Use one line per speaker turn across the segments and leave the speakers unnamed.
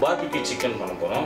Barbecue chicken பண்ண போகிறோம்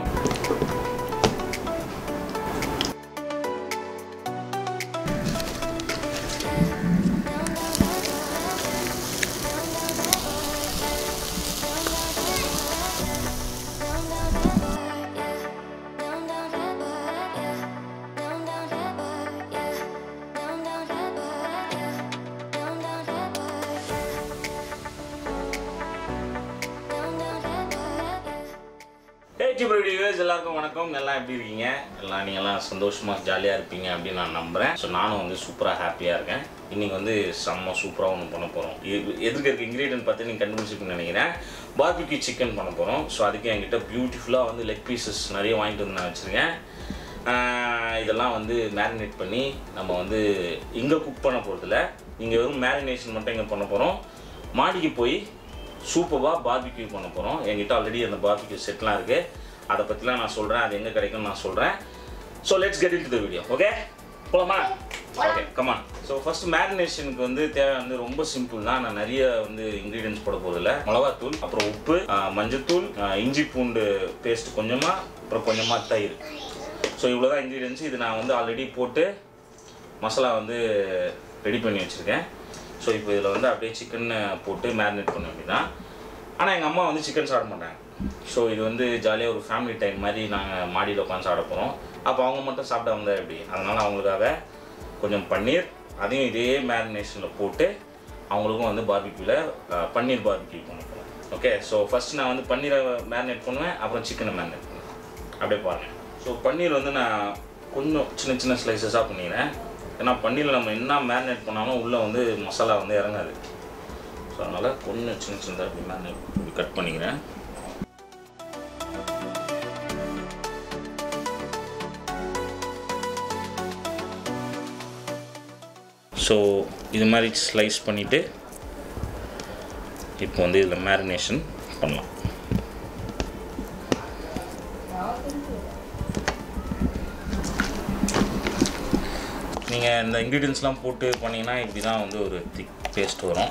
ஹே டிப்ரோ viewers எல்லாருக்கும் வணக்கம் எல்லாம் எப்படி இருக்கீங்க எல்லாம் நீங்கள்லாம் சந்தோஷமாக ஜாலியாக இருப்பீங்க அப்படின்னு நான் நம்புகிறேன் ஸோ நானும் வந்து சூப்பராக ஹாப்பியாக இருக்கேன் இன்றைக்கி வந்து செம்ம சூப்பராக ஒன்று பண்ண போகிறோம் எதுக்கு இருக்க இன்க்ரீடியன்ட் பார்த்து நீங்கள் கண்டுபிடிச்சிருப்பீங்கன்னு நினைக்கிறேன் பார்பிக்யூ சிக்கன் பண்ண போகிறோம் ஸோ அதுக்கு என்கிட்ட பியூட்டிஃபுல்லாக வந்து லெக் பீசஸ் நிறைய வாங்கிட்டு வந்து நான் வச்சுருக்கேன் ஆஹ் இதெல்லாம் வந்து மேரினேட் பண்ணி நம்ம வந்து இங்கே குக் பண்ண போகிறதில்ல இங்கே வெறும் மேரினேஷன் மட்டும் இங்கே பண்ண போகிறோம் மாடிக்கு போய் சூப்பராக பார்பிக்யூ பண்ண போகிறோம் என்கிட்ட ஆல்ரெடி அந்த பார்பிக்யூ செட்லாம் இருக்குது அதை பற்றிலாம் நான் சொல்கிறேன் அது எங்கே கிடைக்கும்னு நான் சொல்கிறேன் so let's get into the video okay போலாமா ஓகே கமான் ஸோ ஃபர்ஸ்ட் மேரினேஷனுக்கு வந்து தேவை வந்து ரொம்ப சிம்பிள் தான் நான் நிறைய வந்து இன்க்ரீடியன்ஸ் போட போகிறதில்ல மிளகாத்தூள் அப்புறம் உப்பு ஆஹ் மஞ்சத்தூள் ஆஹ் இஞ்சி பூண்டு பேஸ்ட் கொஞ்சமாக அப்புறம் கொஞ்சமாக தயிர் ஸோ இவ்வளோ தான் இன்க்ரீடியன்ஸ் இது நான் வந்து ஆல்ரெடி போட்டு மசாலா வந்து ரெடி பண்ணி வச்சுருக்கேன் ஸோ இப்போ இதில் வந்து அப்படியே சிக்கன் போட்டு மேரினேட் பண்ண வேண்டியதான் ஆனால் எங்கள் அம்மா வந்து சிக்கன் சாப்பிட மாட்டாங்க ஸோ இது வந்து ஜாலியாக ஒரு ஃபேமிலி டைம் மாதிரி நாங்கள் மாடியில் உட்காந்து சாப்பிட போகிறோம் அப்போ அவங்க மட்டும் சாப்பிட வந்தா எப்படி அதனால் அவங்களுக்காக கொஞ்சம் பன்னீர் அதையும் இதே மேரினேஷனில் போட்டு அவங்களுக்கும் வந்து பார்பிக்யூவில் பன்னீர் பார்பிக்யூ பண்ண போகிறோம் ஓகே ஸோ ஃபஸ்ட் நான் வந்து பன்னீரை மேரினேட் பண்ணுவேன் அப்புறம் சிக்கனை மேரினேட் பண்ணுவேன் அப்படியே பாருங்கள் ஸோ பன்னீர் வந்து நான் கொஞ்சம் சின்ன சின்ன ஸ்லைசஸாக பண்ணிக்கிறேன் ஏன்னா பன்னீரில் நம்ம என்ன மேரினேட் பண்ணாலும் உள்ளே வந்து மசாலா வந்து இறங்காது ஸோ அதனால் கொஞ்சம் சின்ன சின்னதாக இப்படி மேரினேட் இப்படி கட் பண்ணிக்கிறேன் ஸோ இது மாதிரி ஸ்லைஸ் பண்ணிவிட்டு இப்போ வந்து இதில் மேரினேஷன் பண்ணலாம் நீங்கள் இந்த இன்க்ரீடியன்ஸ்லாம் போட்டு பண்ணிங்கன்னா இப்படி தான் வந்து ஒரு திக் பேஸ்ட் வரும்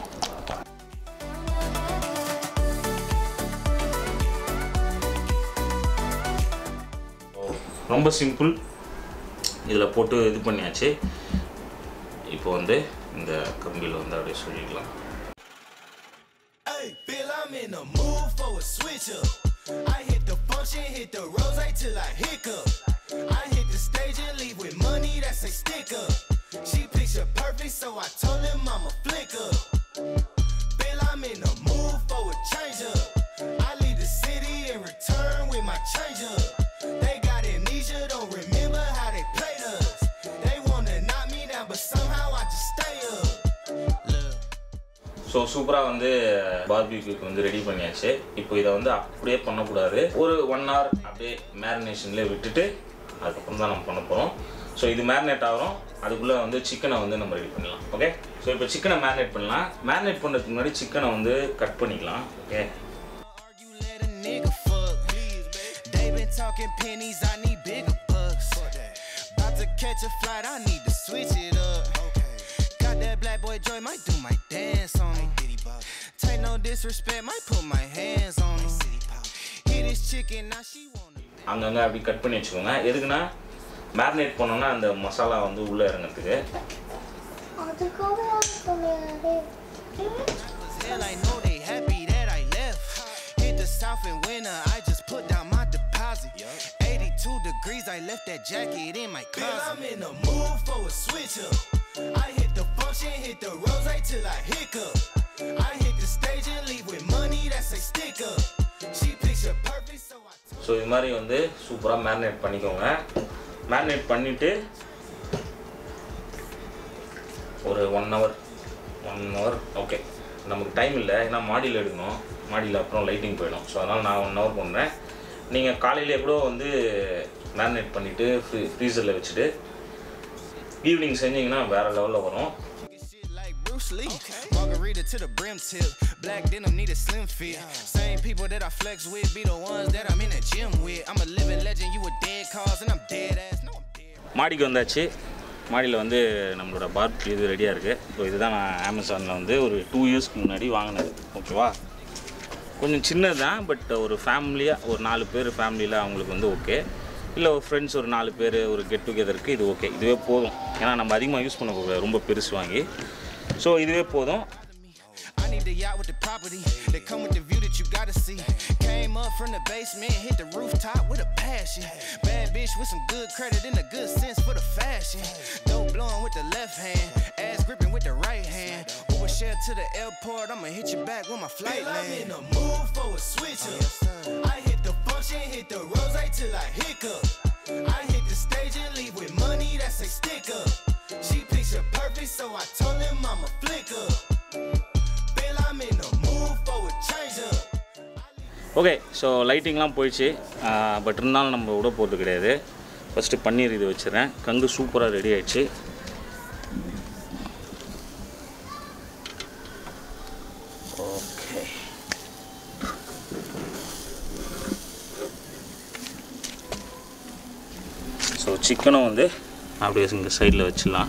ரொம்ப சிம்பிள் இதில் போட்டு இது பண்ணியாச்சு இப்போ வந்து இந்த கம்பியில் வந்து அப்படியே சொல்லிக்கலாம்
Hey, Bill, I'm in the mood for a switch up. I hit the function, hit the rose till I hiccup. I hit the stage and leave with money that's a stick up. She picture perfect, so I told him I'm a flick up. Bill, I'm in the mood for a change up. I leave the city and return with my change up. They got amnesia, don't remember how they played us. They wanna knock me down, but somehow I just stay up. Look.
So சூப்பராக வந்து பார்பிக்யூக்கு வந்து ready பண்ணியாச்சு இப்போ இதை வந்து அப்படியே பண்ணக்கூடாது ஒரு ஒன் hour அப்படியே மேரினேஷன்லேயே விட்டுட்டு அதுக்கப்புறம் தான் நம்ம பண்ண போகிறோம் ஸோ இது மேரினேட் ஆகிறோம் அதுக்குள்ளே வந்து சிக்கனை வந்து நம்ம ரெடி பண்ணலாம் ஓகே ஸோ இப்போ சிக்கனை மேரினேட் பண்ணலாம் மேரினேட் பண்ணுறதுக்கு முன்னாடி சிக்கனை வந்து கட் பண்ணிக்கலாம் okay
argue, let a nigga fuck. They been talking pennies, I need bigger bucks. About to catch a flight, I need to switch it up. Got that black boy joy, might do my dance on him. Take no disrespect, might put my hands on him. Hit this chicken, now she wanna.
அங்கங்கே அப்படி cut பண்ணி வச்சுக்கோங்க எதுக்குன்னா marinate பண்ணோன்னா அந்த மசாலா வந்து உள்ளே இறங்கிறதுக்கு
அதுக்காக சொன்னாரு
Hell, I know they happy that I left. Hit the south in winter, I just put down my deposit. 82 degrees, I left that jacket in my closet. I'm in the mood for a switch up. I hit the function, hit the rose till I hiccup. I hit the stage and leave with money that's a stick up. She picture perfect, so I.
So இது மாதிரி வந்து சூப்பராக marinate பண்ணிக்கோங்க marinate பண்ணிவிட்டு ஒரு one hour one hour okay நமக்கு time இல்லை ஏன்னா மாடியில் எடுக்கணும் மாடியில் அப்புறம் லைட்டிங் போயிடும் ஸோ அதனால் நான் ஒன் ஹவர் பண்ணுறேன் நீங்கள் காலையிலே கூட வந்து மேரினேட் பண்ணிவிட்டு ஃப்ரீ ஃப்ரீசரில் வச்சுட்டு ஈவினிங் செஞ்சீங்கன்னா வேறு லெவலில் வரும்
Shit like Bruce Lee. Margarita to the brim tip. Black denim need a slim fit. Same people that I flex with be the ones that I'm in the gym with. I'm a living legend, you a dead cause, and I'm dead ass. No, I'm dead.
மாடிக்கு வந்தாச்சு மாடியில் வந்து நம்மளோட park இது ரெடியாக இருக்குது so இதுதான் நான் அமேசானில் வந்து ஒரு டூ இயர்ஸ்க்கு முன்னாடி வாங்கினது ஓகேவா கொஞ்சம் சின்னது தான் பட் ஒரு ஃபேமிலியாக ஒரு நாலு பேர் ஃபேமிலியில் அவங்களுக்கு வந்து ஓகே இல்லை ஒரு ஃப்ரெண்ட்ஸ் ஒரு நாலு பேர் ஒரு கெட் டுகெதருக்கு இது ஓகே இதுவே போதும் ஏன்னா நம்ம அதிகமாக யூஸ் பண்ணக்கூடாது ரொம்ப பெருசு வாங்கி ஸோ இதுவே போதும்
I need the yacht with the property that come with the view that you gotta see. Came up from the basement, hit the rooftop with a passion. Bad bitch with some good credit and a good sense for the fashion. Dope blowing with the left hand, ass gripping with the right hand. Uber share to the airport, I'ma hit you back when my flight
Girl, I'm
land.
in the mood for a switch up. I hit the function, hit the rose till I hiccup. I hit the stage and leave with money that's a stick up. She picture perfect, so I told him I'm a flick up. Bill, I'm in the mood for a change up.
Okay so லைட்டிங்லாம் போயிடுச்சு but இருந்தாலும் நம்ம விட போகிறது கிடையாது first பன்னீர் இது வச்சுறேன் கங்கு சூப்பராக ரெடி ஆயிடுச்சு ஓகே ஸோ சிக்கனும் வந்து அப்படியே இங்கே சைடில் வச்சிடலாம்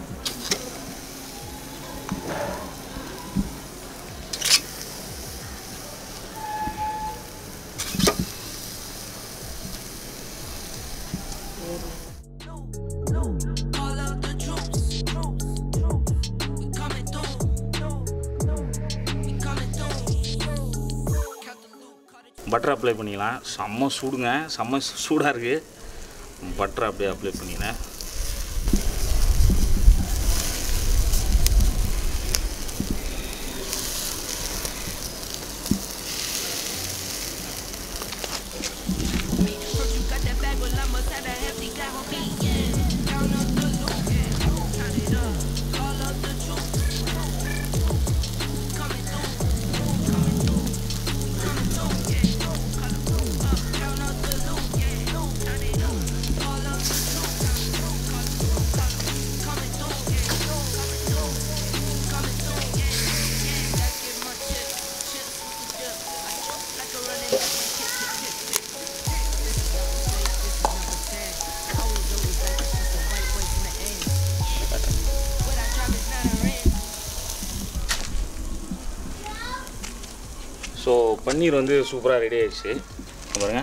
Call out the troops. We coming through. We coming through. Count the loot, call the
butter apply பண்ணிக்கலாம் செம்ம சூடுங்க செம்ம சூடாக இருக்குது பட்டர் அப்படியே அப்ளை பண்ணிக்கிறேன்
Heard you got that bag, well, I must have that hefty guy on me, yeah. Count up the loot, yeah. Count it up. Call up the troops. Coming through. Coming through. Coming through, yeah. Call the loot up. Count up the loot, yeah. Count it up. Call up the troops. Call the loot, call the- Coming through, yeah. Coming through. Coming through, yeah. Yeah, gotta get my chips. Chips with the dip. I chop like a running back when kick, kick, kick, kick. What I drop is not a rent.
So paneer வந்து சூப்பராக ready ஆயிடுச்சு இங்க பாருங்க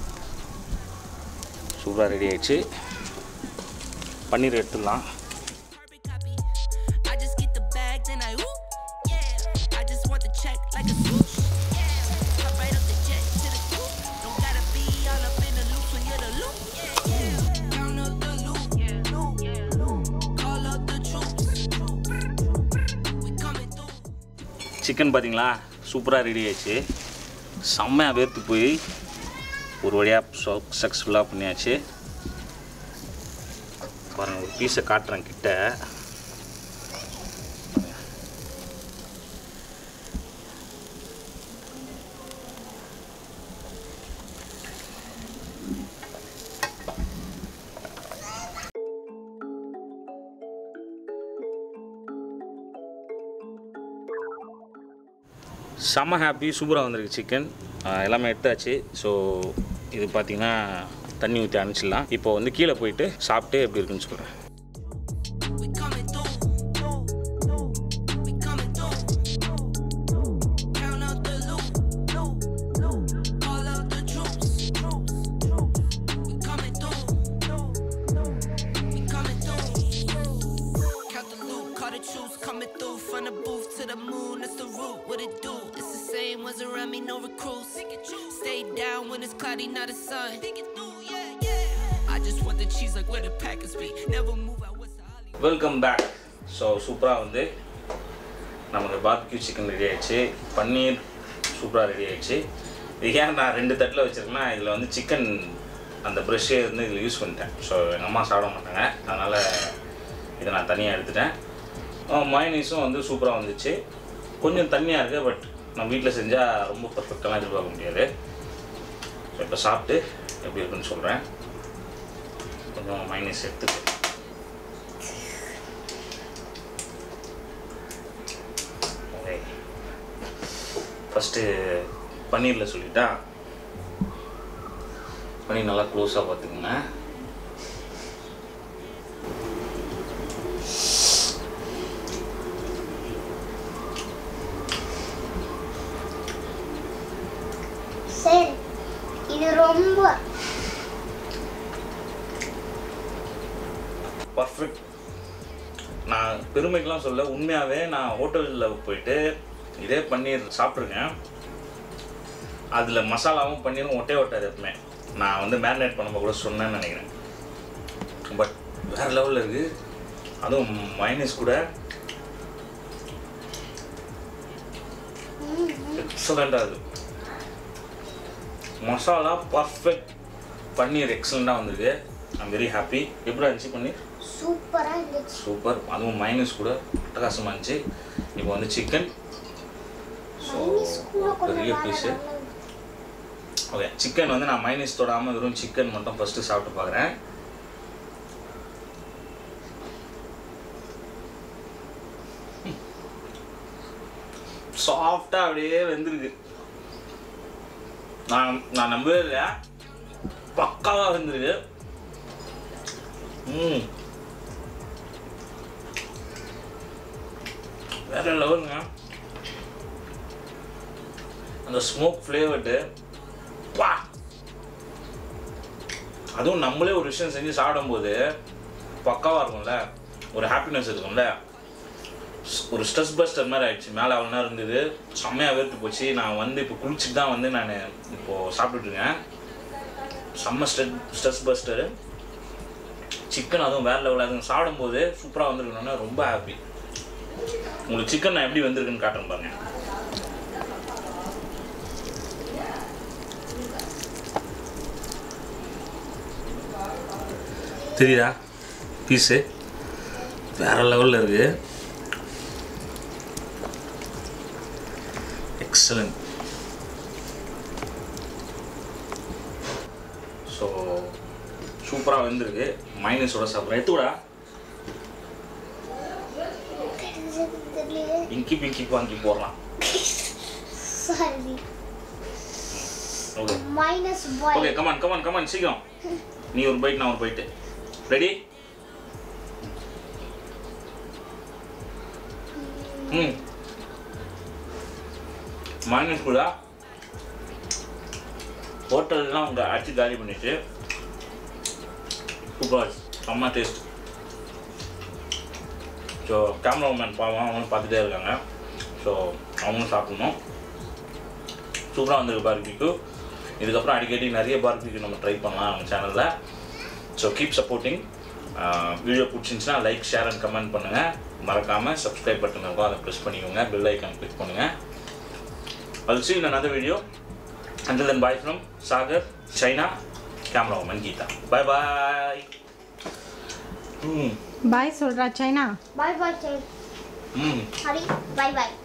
சூப்பராக ready ஆயிடுச்சு பன்னீர் எடுத்துடலாம்
Carbon copy. I just get the bag, then I whoop. Yeah. I just want the check like a swoosh. Yeah. Hop right up the jet to the coop. Don't gotta be all up in the loop when you're the loop. Yeah, yeah. Count up the loop. Yeah, loop. Yeah, loop. Call up the troops. We coming through.
Chicken பார்த்தீங்களா சூப்பராக ready ஆயிடுச்சு செம்மையாக வேர்த்து போய் ஒரு வழியாக சக்ஸஸ்ஃபுல்லாக பண்ணியாச்சு பாருங்கள் ஒரு பீஸை காட்டுறேன் கிட்ட செம்ம ஹாப்பி சூப்பராக வந்திருக்கு சிக்கன் எல்லாமே எடுத்தாச்சு ஸோ இது பார்த்தீங்கன்னா தண்ணி ஊற்றி அனுப்பிச்சிடலாம் இப்போ வந்து கீழே போயிட்டு சாப்பிட்டு எப்படி இருக்குன்னு சொல்கிறேன்
We coming through. We coming through. Count out the loot. Call out the troops. We coming through. We coming through. Count the loot, call the troops coming through from the booth to the moon. That's the route. What it do? It's the same ones around me, no recruits. Stay down when it's cloudy, not the sun. I just want the cheese like where the Packers be. Never move out west of Hollywood.
Welcome back so சூப்பராக வந்து நமக்கு barbecue chicken ready ஆயிடுச்சு பன்னீர் சூப்பராக ready ஆயிடுச்சு இது ஏன் நான் ரெண்டு தட்டில் வச்சுருக்கேன்னா இதில் வந்து சிக்கன் அந்த ப்ரெஷ்ஷே வந்து இதில் யூஸ் பண்ணிட்டேன் ஸோ எங்கள் அம்மா சாப்பிட மாட்டாங்க அதனால் இதை நான் தனியாக எடுத்துட்டேன் மயனீஸும் வந்து சூப்பராக வந்துச்சு கொஞ்சம் தண்ணியாக இருக்குது பட் நம்ம வீட்டில் செஞ்சால் ரொம்ப பர்ஃபெக்டாலாம் எதிர்பார்க்க முடியாது ஸோ இப்போ சாப்பிட்டு எப்படி இருக்குன்னு சொல்கிறேன் கொஞ்சம் மைனஸ் எடுத்துட்டு ஓகே ஃபஸ்ட்டு பன்னீரில் சொல்லிட்டா பன்னீர் நல்லா க்ளோஸாக பார்த்துக்குங்க
சரி இது ரொம்ப
பர்ஃபெக்ட் நான் பெருமைக்கெலாம் சொல்ல உண்மையாகவே நான் ஹோட்டலில் போயிட்டு இதே பன்னீர் சாப்பிட்ருக்கேன் அதில் மசாலாவும் பன்னீரும் ஒட்டே ஒட்டாது எப்பவுமே நான் வந்து மேரினேட் பண்ணும்போது கூட சொன்னேன்னு நினைக்கிறேன் பட் வேறு லெவலில் இருக்குது அதுவும் மைனஸ் கூட எக்ஸலண்ட்டாக இருக்குது மசாலா பர்ஃபெக்ட் பன்னீர் எக்ஸலண்ட்டாக வந்திருக்கு ஐம் வெரி ஹாப்பி எப்படி இருந்துச்சு பன்னீர்
சூப்பரா இருந்துச்சு
சூப்பர் அதுவும் மைனஸ் கூட அட்டகாசமாக இருந்துச்சு இப்போ வந்து சிக்கன் ஸோ
மைனஸ் கூட கொஞ்சம்
பெரிய
வேற
பீஸு
level.
ஓகே சிக்கன் வந்து நான் மைனஸ் தொடாமல் வெறும் சிக்கன் மட்டும் ஃபஸ்ட்டு சாப்பிட்டு பார்க்குறேன் சாஃப்டாக அப்படியே வெந்திருக்கு நான் நான் நம்பவே இல்லை பக்காவாக வெந்திருக்கு ம் வேற லெவலுங்க அந்த ஸ்மோக் ஃப்ளேவர்டு வா அதுவும் நம்மளே ஒரு விஷயம் செஞ்சு சாப்பிடும்போது பக்காவாக இருக்கும்ல ஒரு ஹாப்பினஸ் இருக்கும்ல ஸ்- ஒரு ஸ்ட்ரெஸ் பஸ்டர் மாதிரி ஆயிடுச்சு மேலே அவ்வளோ நேரம் இருந்தது செம்மையாக வேர்த்து போச்சு நான் வந்து இப்போ குளிச்சுட்டு தான் வந்து நான் இப்போது சாப்பிட்டுட்ருக்கேன் செம்ம ஸ்ட்ரெஸ் ஸ்ட்ரெஸ் பஸ்டரு சிக்கன் அதுவும் வேறு லெவலில் அதுவும் சாப்பிடும்போது சூப்பராக வந்திருக்கணும்னா ரொம்ப ஹாப்பி உங்களுக்கு சிக்கன் நான் எப்படி வந்திருக்குன்னு காட்டுறேன் பாருங்க தெரியுதா பீஸு வேற லெவலில் இருக்கு எக்ஸலண்ட் ஸோ சூப்பராக வந்திருக்கு மைனஸோட சாப்பிட்றேன் எடுத்துவிடா
தெரியலையே
பிங்கி பிங்கி வாங்கி போடலாம்
sorry
okay
minus bye
okay come on come on come on சீக்கிரம் நீ ஒரு பைட் நான் ஒரு பைட்டு ரெடி ம் மைனஸ் கூட ஹோட்டல்லாம் அங்கே அடிச்சு காலி பண்ணிட்டு சூப்பர் செம்ம டேஸ்ட் ஸோ கேமராமேன் பாவம் அவங்களும் பார்த்துட்டே இருக்காங்க ஸோ அவங்களும் சாப்பிடணும் சூப்பராக வந்திருக்கு பார்பிக்யூ இதுக்கப்புறம் அடிக்கடி நிறைய பார்பிக்யூ நம்ம ட்ரை பண்ணலாம் நம்ம சேனலில் ஸோ கீப் சப்போர்ட்டிங் வீடியோ பிடிச்சிருந்துச்சுன்னா லைக் ஷேர் அண்ட் கமெண்ட் பண்ணுங்கள் மறக்காமல் சப்ஸ்கிரைப் பட்டன் இருக்கும் அதை ப்ரெஸ் பண்ணிக்கோங்க பெல் ஐக்கான் கிளிக் பண்ணுங்கள் I'll see you in another video. Until then, bye from Sagar, China, camera woman Geeta. Bye bye. Mm.
Bye சொல்கிறா சைனா
bye bye
Mm.
Hari bye பாய்